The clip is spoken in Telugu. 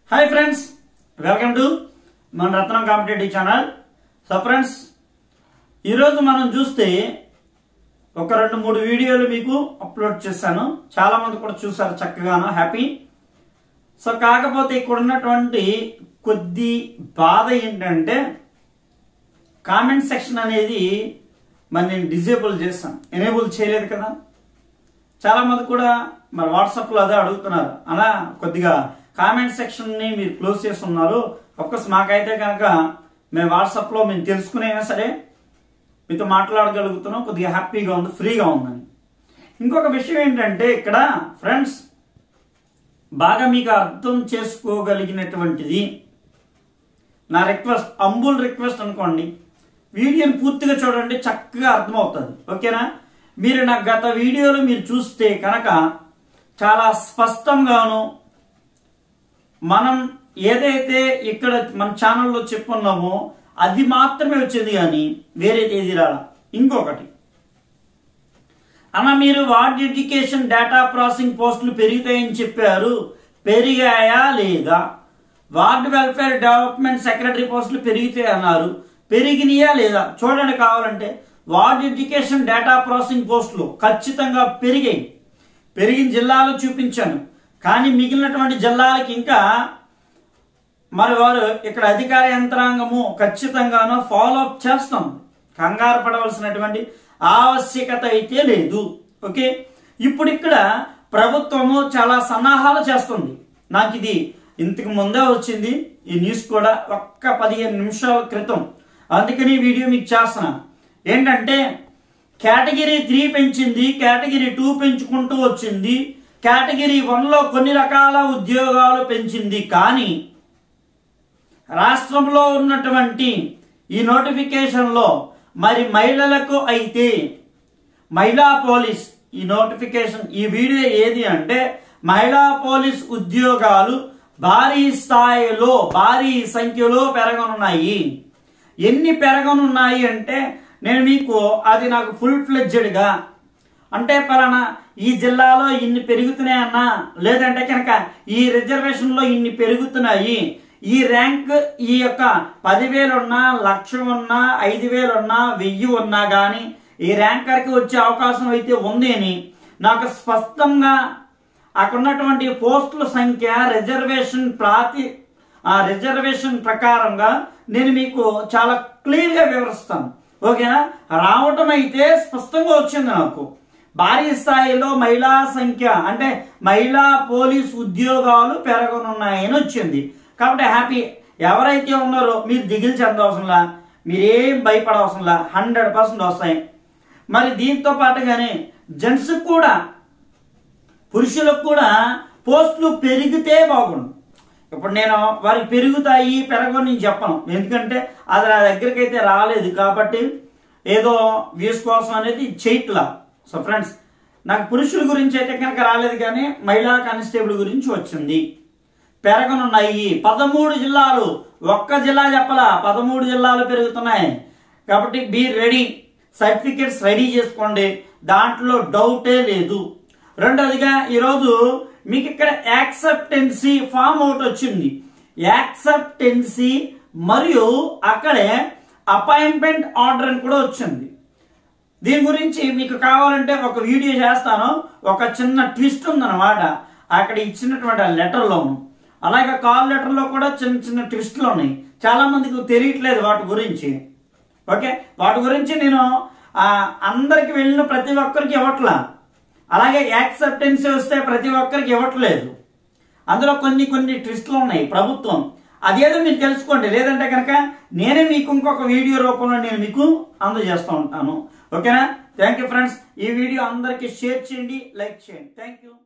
హాయ్ ఫ్రెండ్స్ వెల్కమ్ టు మన Ratnam competitive channel so friends ఈరోజు మనం చూస్తే ఒక రెండు మూడు వీడియోలు మీకు అప్లోడ్ చేశాను చాలా మంది కూడా చూసారు చక్కగాను హ్యాపీ సో కాకపోతే ఇక్కడ ఉన్నటువంటి కొద్ది బాధ ఏంటంటే కామెంట్ సెక్షన్ అనేది మరి నేను డిజేబుల్ చేస్తాను ఎనేబుల్ చేయలేదు కదా చాలా మంది కూడా మరి వాట్సాప్ లో అదే అడుగుతున్నారు అలా కొద్దిగా కామెంట్ సెక్షన్ ని మీరు క్లోజ్ చేస్తున్నారు ఒక్కస్ మాకైతే కనుక మేము వాట్సాప్ లో మేము తెలుసుకునేనా సరే మీతో మాట్లాడగలుగుతున్నాం కొద్దిగా హ్యాపీగా ఉంది ఫ్రీగా ఉందని ఇంకొక విషయం ఏంటంటే ఇక్కడ ఫ్రెండ్స్ బాగా మీకు అర్థం చేసుకోగలిగినటువంటిది నా రిక్వెస్ట్ అంబుల్ రిక్వెస్ట్ అనుకోండి వీడియోని పూర్తిగా చూడండి చక్కగా అర్థమవుతుంది ఓకేనా మీరు నా గత వీడియోలు మీరు చూస్తే కనుక చాలా స్పష్టంగాను మనం ఏదైతే ఇక్కడ మన ఛానల్లో చెప్పున్నామో అది మాత్రమే వచ్చింది కానీ వేరే తేదీ రాల ఇంకొకటి అన్న మీరు వార్డ్ ఎడ్యుకేషన్ డేటా ప్రాసెసింగ్ పోస్టులు పెరుగుతాయని చెప్పారు పెరిగాయా లేదా వార్డ్ వెల్ఫేర్ డెవలప్మెంట్ సెక్రటరీ పోస్టులు పెరుగుతాయి అన్నారు పెరిగినాయా లేదా చూడండి కావాలంటే వార్డ్ ఎడ్యుకేషన్ డేటా ప్రాసెసింగ్ పోస్టులు ఖచ్చితంగా పెరిగాయి పెరిగిన జిల్లాలు చూపించాను కానీ మిగిలినటువంటి జిల్లాలకి ఇంకా మరి వారు ఇక్కడ అధికార యంత్రాంగము ఖచ్చితంగానో ఫాలో అప్ చేస్తాం కంగారు పడవలసినటువంటి ఆవశ్యకత అయితే లేదు ఓకే ఇప్పుడు ఇక్కడ ప్రభుత్వము చాలా సన్నాహాలు చేస్తుంది నాకు ఇది ఇంతకు ముందే వచ్చింది ఈ న్యూస్ కూడా ఒక్క పదిహేను నిమిషాల క్రితం అందుకని ఈ వీడియో మీకు చేస్తున్నాను ఏంటంటే కేటగిరీ త్రీ పెంచింది కేటగిరీ టూ పెంచుకుంటూ వచ్చింది కేటగిరీ వన్లో కొన్ని రకాల ఉద్యోగాలు పెంచింది కానీ రాష్ట్రంలో ఉన్నటువంటి ఈ నోటిఫికేషన్లో మరి మహిళలకు అయితే మహిళా పోలీస్ ఈ నోటిఫికేషన్ ఈ వీడియో ఏది అంటే మహిళా పోలీస్ ఉద్యోగాలు భారీ స్థాయిలో భారీ సంఖ్యలో పెరగనున్నాయి ఎన్ని పెరగనున్నాయి అంటే నేను మీకు అది నాకు ఫుల్ ఫ్లెడ్జెడ్గా అంటే పలానా ఈ జిల్లాలో ఇన్ని పెరుగుతున్నాయన్నా లేదంటే కనుక ఈ రిజర్వేషన్లో ఇన్ని పెరుగుతున్నాయి ఈ ర్యాంక్ ఈ యొక్క పదివేలు ఉన్నా లక్ష ఉన్నా ఐదు వేలు ఉన్నా వెయ్యి ఉన్నా కానీ ఈ ర్యాంకర్కి వచ్చే అవకాశం అయితే ఉంది అని నాకు స్పష్టంగా అక్కడ ఉన్నటువంటి పోస్టుల సంఖ్య రిజర్వేషన్ ప్రాతి ఆ రిజర్వేషన్ ప్రకారంగా నేను మీకు చాలా క్లియర్గా వివరిస్తాను ఓకేనా రావటం అయితే స్పష్టంగా వచ్చింది నాకు భారీ స్థాయిలో మహిళా సంఖ్య అంటే మహిళా పోలీస్ ఉద్యోగాలు పెరగనున్నాయని వచ్చింది కాబట్టి హ్యాపీ ఎవరైతే ఉన్నారో మీరు దిగులు చెందవసరంలా మీరేం భయపడవసరంలా హండ్రెడ్ పర్సెంట్ వస్తాయి మరి దీంతో పాటుగానే జెంట్స్ కూడా పురుషులకు కూడా పోస్టులు పెరిగితే బాగుండు ఇప్పుడు నేను వారికి పెరుగుతాయి పెరగని నేను చెప్పను ఎందుకంటే అది నా దగ్గరికి అయితే రాలేదు కాబట్టి ఏదో వ్యూస్ కోసం అనేది చేయట్లా సో ఫ్రెండ్స్ నాకు పురుషుల గురించి అయితే కనుక రాలేదు కానీ మహిళా కానిస్టేబుల్ గురించి వచ్చింది పెరగనున్నాయి పదమూడు జిల్లాలు ఒక్క జిల్లా చెప్పలా పదమూడు జిల్లాలు పెరుగుతున్నాయి కాబట్టి బీ రెడీ సర్టిఫికెట్స్ రెడీ చేసుకోండి దాంట్లో డౌటే లేదు రెండోదిగా ఈరోజు మీకు ఇక్కడ యాక్సెప్టెన్సీ ఫామ్ ఒకటి వచ్చింది యాక్సెప్టెన్సీ మరియు అక్కడే అపాయింట్మెంట్ ఆర్డర్ అని కూడా వచ్చింది దీని గురించి మీకు కావాలంటే ఒక వీడియో చేస్తాను ఒక చిన్న ట్విస్ట్ ఉందన్నమాట అక్కడ ఇచ్చినటువంటి ఆ లెటర్లోను అలాగే కాల్ లెటర్లో కూడా చిన్న చిన్న ట్విస్ట్లు ఉన్నాయి చాలా మందికి తెలియట్లేదు వాటి గురించి ఓకే వాటి గురించి నేను ఆ, అందరికి వెళ్ళిన ప్రతి ఒక్కరికి ఇవ్వట్లా అలాగే యాక్సెప్టెన్సీ వస్తే ప్రతి ఒక్కరికి ఇవ్వట్లేదు అందులో కొన్ని కొన్ని ట్విస్ట్లు ఉన్నాయి ప్రభుత్వం అదేదో మీరు తెలుసుకోండి లేదంటే కనుక నేనే మీకు ఇంకొక వీడియో రూపంలో నేను మీకు అందజేస్తూ ఉంటాను ఓకేనా థ్యాంక్ యూ ఫ్రెండ్స్ ఈ వీడియో అందరికీ షేర్ చేయండి లైక్ చేయండి థ్యాంక్ యూ